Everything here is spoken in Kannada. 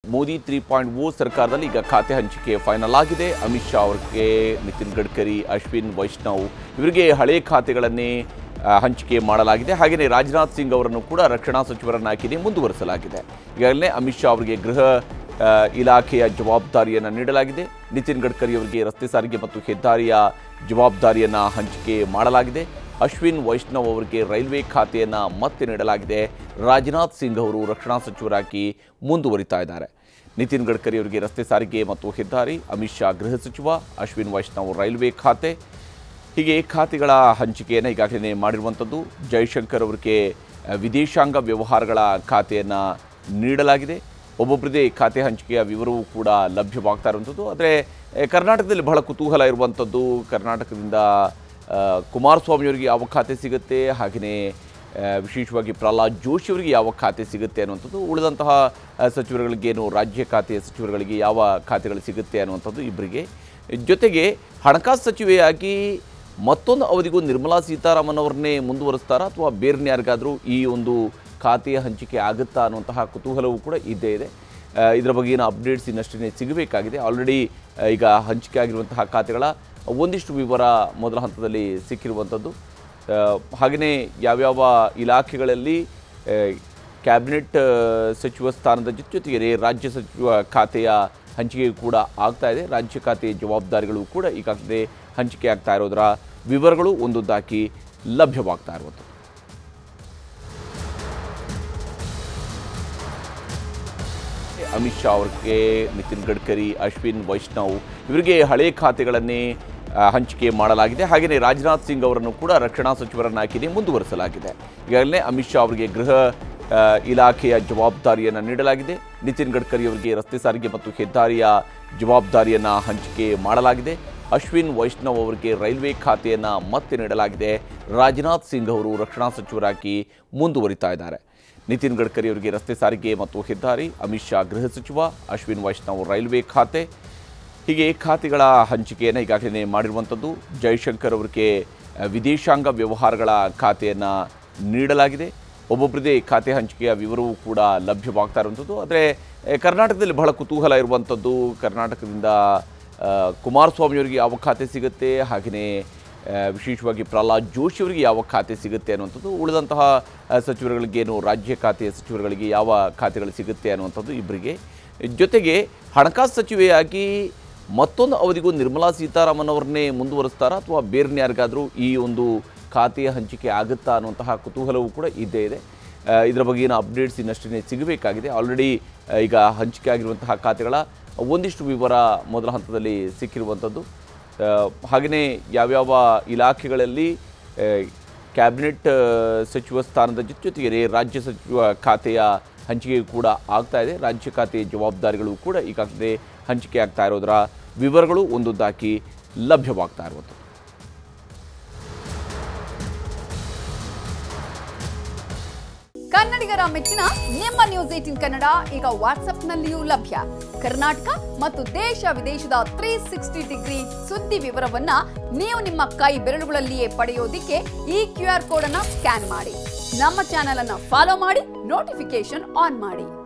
ಮೋದಿ ತ್ರೀ ಪಾಯಿಂಟ್ ಓ ಸರ್ಕಾರದಲ್ಲಿ ಈಗ ಖಾತೆ ಹಂಚಿಕೆ ಫೈನಲ್ ಆಗಿದೆ ಅಮಿತ್ ಶಾ ಅವರಿಗೆ ನಿತಿನ್ ಗಡ್ಕರಿ ಅಶ್ವಿನ್ ವೈಷ್ಣವ್ ಇವರಿಗೆ ಹಳೆ ಖಾತೆಗಳನ್ನೇ ಆ, ಹಂಚಿಕೆ ಮಾಡಲಾಗಿದೆ ಹಾಗೆಯೇ ರಾಜನಾಥ್ ಸಿಂಗ್ ಅವರನ್ನು ಕೂಡ ರಕ್ಷಣಾ ಸಚಿವರನ್ನಾಕಿದೆ ಮುಂದುವರಿಸಲಾಗಿದೆ ಈಗಾಗಲೇ ಅಮಿತ್ ಶಾ ಅವರಿಗೆ ಗೃಹ ಆ, ಇಲಾಖೆಯ ಜವಾಬ್ದಾರಿಯನ್ನು ನೀಡಲಾಗಿದೆ ನಿತಿನ್ ಗಡ್ಕರಿ ಅವರಿಗೆ ರಸ್ತೆ ಸಾರಿಗೆ ಮತ್ತು ಹೆದ್ದಾರಿಯ ಜವಾಬ್ದಾರಿಯನ್ನು ಹಂಚಿಕೆ ಮಾಡಲಾಗಿದೆ ಅಶ್ವಿನ್ ವೈಷ್ಣವ್ ಅವರಿಗೆ ರೈಲ್ವೆ ಖಾತೆಯನ್ನು ಮತ್ತೆ ನೀಡಲಾಗಿದೆ ರಾಜನಾಥ್ ಸಿಂಗ್ ಅವರು ರಕ್ಷಣಾ ಸಚಿವರಾಗಿ ಮುಂದುವರಿತಾ ಇದ್ದಾರೆ ನಿತಿನ್ ಗಡ್ಕರಿ ಅವರಿಗೆ ರಸ್ತೆ ಸಾರಿಗೆ ಮತ್ತು ಹೆದ್ದಾರಿ ಅಮಿತ್ ಶಾ ಗೃಹ ಸಚಿವ ಅಶ್ವಿನ್ ವೈಷ್ಣವ್ ರೈಲ್ವೆ ಖಾತೆ ಹೀಗೆ ಖಾತೆಗಳ ಹಂಚಿಕೆಯನ್ನು ಈಗಾಗಲೇ ಮಾಡಿರುವಂಥದ್ದು ಜೈಶಂಕರ್ ಅವರಿಗೆ ಆ, ವಿದೇಶಾಂಗ ವ್ಯವಹಾರಗಳ ಖಾತೆಯನ್ನು ನೀಡಲಾಗಿದೆ ಒಬ್ಬೊಬ್ಬರದೇ ಖಾತೆ ಹಂಚಿಕೆಯ ವಿವರವೂ ಕೂಡ ಲಭ್ಯವಾಗ್ತಾ ಇರುವಂಥದ್ದು ಆದರೆ ಆ, ಕರ್ನಾಟಕದಲ್ಲಿ ಬಹಳ ಕುತೂಹಲ ಇರುವಂಥದ್ದು ಕರ್ನಾಟಕದಿಂದ ಆ, ಕುಮಾರಸ್ವಾಮಿಯವರಿಗೆ ಯಾವ ಖಾತೆ ಸಿಗುತ್ತೆ ಹಾಗೆಯೇ ಆ, ವಿಶೇಷವಾಗಿ ಪ್ರಹ್ಲಾದ್ ಜೋಶಿ ಅವರಿಗೆ ಯಾವ ಖಾತೆ ಸಿಗುತ್ತೆ ಅನ್ನುವಂಥದ್ದು ಉಳಿದಂತಹ ಆ, ಸಚಿವರುಗಳಿಗೇನು ರಾಜ್ಯ ಖಾತೆಯ ಸಚಿವರುಗಳಿಗೆ ಯಾವ ಖಾತೆಗಳು ಸಿಗುತ್ತೆ ಅನ್ನುವಂಥದ್ದು ಇಬ್ಬರಿಗೆ ಜೊತೆಗೆ ಹಣಕಾಸು ಸಚಿವೆಯಾಗಿ ಮತ್ತೊಂದು ಅವಧಿಗೂ ನಿರ್ಮಲಾ ಸೀತಾರಾಮನ್ ಅವರನ್ನೇ ಮುಂದುವರಿಸ್ತಾರಾ ಅಥವಾ ಬೇರೆ ಯಾರಿಗಾದರೂ ಈ ಒಂದು ಖಾತೆಯ ಹಂಚಿಕೆ ಆಗುತ್ತಾ ಅನ್ನುವಂತಹ ಕುತೂಹಲವೂ ಕೂಡ ಇದ್ದೇ ಇದೆ ಆ, ಇದರ ಬಗ್ಗೆನ ಅಪ್ಡೇಟ್ಸ್ ಇನ್ನಷ್ಟೇ ಸಿಗಬೇಕಾಗಿದೆ ಆಲ್ರೆಡಿ ಈಗ ಹಂಚಿಕೆ ಆಗಿರುವಂತಹ ಖಾತೆಗಳ ಒಂದಿಷ್ಟು ವಿವರ ಮೊದಲ ಹಂತದಲ್ಲಿ ಸಿಕ್ಕಿರುವಂಥದ್ದು ಹಾಗೆಯೇ ಯಾವ್ಯಾವ ಇಲಾಖೆಗಳಲ್ಲಿ ಆ, ಕ್ಯಾಬಿನೆಟ್ ಆ, ಸಚಿವ ಸ್ಥಾನದ ಜೊತೆ ಜೊತೆಗೆ ರಾಜ್ಯ ಸಚಿವ ಖಾತೆಯ ಹಂಚಿಕೆ ಕೂಡ ಆಗ್ತಾ ಇದೆ ರಾಜ್ಯ ಖಾತೆಯ ಜವಾಬ್ದಾರಿಗಳು ಕೂಡ ಈಗಾಗಲೇ ಹಂಚಿಕೆ ಆಗ್ತಾ ಇರೋದರ ವಿವರಗಳು ಒಂದೊಂದಾಗಿ ಲಭ್ಯವಾಗ್ತಾ ಇರುವಂಥದ್ದು ಅಮಿತ್ ಶಾ ಅವರಿಗೆ ನಿತಿನ್ ಗಡ್ಕರಿ ಅಶ್ವಿನ್ ವೈಷ್ಣವ್ ಇವರಿಗೆ ಹಳೆ ಖಾತೆಗಳನ್ನೇ ಆ, ಹಂಚಿಕೆ ಮಾಡಲಾಗಿದೆ ಹಾಗೆಯೇ ರಾಜನಾಥ್ ಸಿಂಗ್ ಅವರನ್ನು ಕೂಡ ರಕ್ಷಣಾ ಸಚಿವರನ್ನಾಕಿದೆ ಮುಂದುವರಿಸಲಾಗಿದೆ ಈಗಾಗಲೇ ಅಮಿತ್ ಶಾ ಅವರಿಗೆ ಗೃಹ ಆ, ಇಲಾಖೆಯ ಜವಾಬ್ದಾರಿಯನ್ನು ನೀಡಲಾಗಿದೆ ನಿತಿನ್ ಗಡ್ಕರಿ ಅವರಿಗೆ ರಸ್ತೆ ಸಾರಿಗೆ ಮತ್ತು ಹೆದ್ದಾರಿಯ ಜವಾಬ್ದಾರಿಯನ್ನು ಹಂಚಿಕೆ ಮಾಡಲಾಗಿದೆ ಅಶ್ವಿನ್ ವೈಷ್ಣವ್ ಅವರಿಗೆ ರೈಲ್ವೆ ಖಾತೆಯನ್ನು ಮತ್ತೆ ನೀಡಲಾಗಿದೆ ರಾಜನಾಥ್ ಸಿಂಗ್ ಅವರು ರಕ್ಷಣಾ ಸಚಿವರಾಗಿ ಮುಂದುವರಿತಾ ಇದ್ದಾರೆ ನಿತಿನ್ ಗಡ್ಕರಿ ಅವರಿಗೆ ರಸ್ತೆ ಸಾರಿಗೆ ಮತ್ತು ಹೆದ್ದಾರಿ ಅಮಿತ್ ಶಾ ಗೃಹ ಸಚಿವ ಅಶ್ವಿನ್ ವೈಷ್ಣವ್ ರೈಲ್ವೆ ಖಾತೆ ಹೀಗೆ ಖಾತೆಗಳ ಹಂಚಿಕೆಯನ್ನು ಈಗಾಗಲೇ ಮಾಡಿರುವಂಥದ್ದು ಜೈಶಂಕರ್ ಅವರಿಗೆ ಆ, ವಿದೇಶಾಂಗ ವ್ಯವಹಾರಗಳ ಖಾತೆಯನ್ನು ನೀಡಲಾಗಿದೆ ಒಬ್ಬೊಬ್ಬರದೇ ಖಾತೆ ಹಂಚಿಕೆಯ ವಿವರವೂ ಕೂಡ ಲಭ್ಯವಾಗ್ತಾ ಇರುವಂಥದ್ದು ಆದರೆ ಆ, ಕರ್ನಾಟಕದಲ್ಲಿ ಬಹಳ ಕುತೂಹಲ ಇರುವಂಥದ್ದು ಕರ್ನಾಟಕದಿಂದ ಆ, ಕುಮಾರಸ್ವಾಮಿಯವರಿಗೆ ಯಾವ ಖಾತೆ ಸಿಗುತ್ತೆ ಹಾಗೆಯೇ ಆ, ವಿಶೇಷವಾಗಿ ಪ್ರಹ್ಲಾದ್ ಜೋಶಿ ಅವರಿಗೆ ಯಾವ ಖಾತೆ ಸಿಗುತ್ತೆ ಅನ್ನುವಂಥದ್ದು ಉಳಿದಂತಹ ಆ, ಸಚಿವರುಗಳಿಗೇನು ರಾಜ್ಯ ಖಾತೆಯ ಸಚಿವರುಗಳಿಗೆ ಯಾವ ಖಾತೆಗಳು ಸಿಗುತ್ತೆ ಅನ್ನುವಂಥದ್ದು ಇಬ್ಬರಿಗೆ ಜೊತೆಗೆ ಹಣಕಾಸು ಸಚಿವೆಯಾಗಿ ಮತ್ತೊಂದು ಅವಧಿಗೂ ನಿರ್ಮಲಾ ಸೀತಾರಾಮನ್ ಅವರನ್ನೇ ಮುಂದುವರಿಸ್ತಾರಾ ಅಥವಾ ಬೇರೆ ಯಾರಿಗಾದರೂ ಈ ಒಂದು ಖಾತೆಯ ಹಂಚಿಕೆ ಆಗುತ್ತಾ ಅನ್ನುವಂತಹ ಕುತೂಹಲವೂ ಕೂಡ ಇದ್ದೇ ಇದೆ ಆ, ಇದರ ಬಗ್ಗೆನ ಅಪ್ಡೇಟ್ಸ್ ಇನ್ನಷ್ಟೇ ಸಿಗಬೇಕಾಗಿದೆ ಆಲ್ರೆಡಿ ಈಗ ಹಂಚಿಕೆ ಆಗಿರುವಂತಹ ಖಾತೆಗಳ ಒಂದಿಷ್ಟು ವಿವರ ಮೊದಲ ಹಂತದಲ್ಲಿ ಸಿಕ್ಕಿರುವಂಥದ್ದು ಹಾಗೆಯೇ ಯಾವ್ಯಾವ ಇಲಾಖೆಗಳಲ್ಲಿ ಆ, ಕ್ಯಾಬಿನೆಟ್ ಆ, ಸಚಿವ ಸ್ಥಾನದ ಜೊತೆ ಜೊತೆಗೆ ರಾಜ್ಯ ಸಚಿವ ಖಾತೆಯ ಹಂಚಿಕೆ ಕೂಡ ಆಗ್ತಾ ಇದೆ ರಾಜ್ಯ ಖಾತೆಯ ಜವಾಬ್ದಾರಿಗಳು ಕೂಡ ಈಗಾಗಲೇ ಹಂಚಿಕೆ ಆಗ್ತಾ ಇರೋದರ ವಿವರಗಳು ಒಂದೊಂದಾಗಿ ಲಭ್ಯವಾಗ್ತಾ ಇರುವಂಥದ್ದು ಕನ್ನಡಿಗರ ಮೆಚ್ಚಿನ ನಿಮ್ಮ ನ್ಯೂಸ್ ಏಟಿನ್ ಕನ್ನಡ ಈಗ ವಾಟ್ಸ್ಆಪ್ನಲ್ಲಿಯೂ ಲಭ್ಯ ಕರ್ನಾಟಕ ಮತ್ತು ದೇಶ ವಿದೇಶದ ತ್ರೀ ಸಿಕ್ಸ್ಟಿ ಡಿಗ್ರಿ ಸುದ್ದಿ ವಿವರವನ್ನ ನೀವು ನಿಮ್ಮ ಕೈ ಬೆರಳುಗಳಲ್ಲಿಯೇ ಪಡೆಯೋದಿಕ್ಕೆ ಈ ಕ್ಯೂ ಆರ್ ಕೋಡ್ ಅನ್ನ ಸ್ಕ್ಯಾನ್ ಮಾಡಿ ನಮ್ಮ ಚಾನೆಲ್ ಅನ್ನ ಫಾಲೋ ಮಾಡಿ ನೋಟಿಫಿಕೇಶನ್ ಆನ್ ಮಾಡಿ